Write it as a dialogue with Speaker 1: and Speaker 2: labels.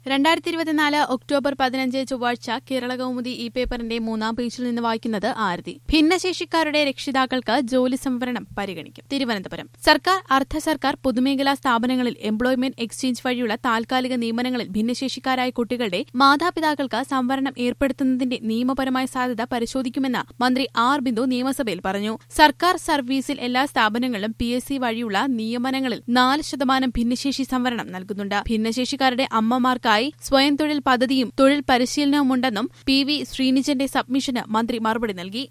Speaker 1: രണ്ടായിരത്തി ഇരുപത്തിനാല് ഒക്ടോബർ പതിനഞ്ച് ചൊവ്വാഴ്ച കേരള കൗമുദി ഈ പേപ്പറിന്റെ മൂന്നാം പേജിൽ നിന്ന് വായിക്കുന്നത് ആരതി ഭിന്നശേഷിക്കാരുടെ രക്ഷിതാക്കൾക്ക് ജോലി സംവരണം പരിഗണിക്കും തിരുവനന്തപുരം സർക്കാർ അർദ്ധ സർക്കാർ പൊതുമേഖലാ സ്ഥാപനങ്ങളിൽ എംപ്ലോയ്മെന്റ് എക്സ്ചേഞ്ച് വഴിയുള്ള താൽക്കാലിക നിയമനങ്ങളിൽ ഭിന്നശേഷിക്കാരായ കുട്ടികളുടെ മാതാപിതാക്കൾക്ക് സംവരണം ഏർപ്പെടുത്തുന്നതിന്റെ നിയമപരമായ സാധ്യത പരിശോധിക്കുമെന്ന് മന്ത്രി ആർ ബിന്ദു നിയമസഭയിൽ പറഞ്ഞു സർക്കാർ സർവീസിൽ എല്ലാ സ്ഥാപനങ്ങളിലും പി എസ് സി വഴിയുള്ള നിയമനങ്ങളിൽ നാല് ശതമാനം ഭിന്നശേഷി സംവരണം നൽകുന്നുണ്ട് ഭിന്നശേഷിക്കാരുടെ അമ്മമാർക്കായി സ്വയം തൊഴിൽ പദ്ധതിയും തൊഴിൽ പരിശീലനവുമുണ്ടെന്നും പി വി ശ്രീനിജന്റെ സബ്മിഷന് മന്ത്രി മറുപടി നൽകി